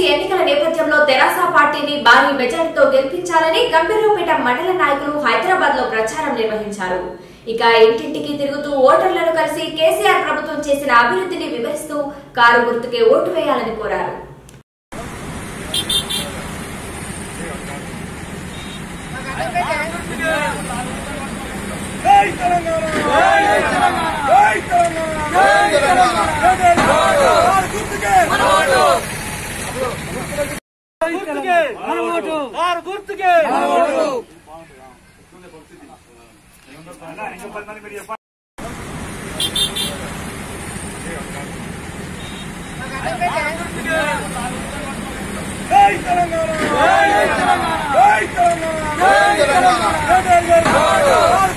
ఎన్నికల నేపథ్యంలో తెరాస పార్టీని భారీ మెజారిటీతో గెలిపించాలని గంభీరపేట మండల నాయకులు హైదరాబాద్ లో ప్రచారం నిర్వహించారు ఇక ఇంటింటికి తిరుగుతూ ఓటర్లను కలిసి కేసీఆర్ ప్రభుత్వం చేసిన అభివృద్ధిని వివరిస్తూ కారు గుర్తుకే ఓటు వేయాలని కోరారు జై తెలంగాణ జై తెలంగాణ జై తెలంగాణ జై తెలంగాణ కారు గుర్తుకే గుర్తుకే మన ఓటు కారు గుర్తుకే మన ఓటు జై తెలంగాణ జై తెలంగాణ జై తెలంగాణ జై తెలంగాణ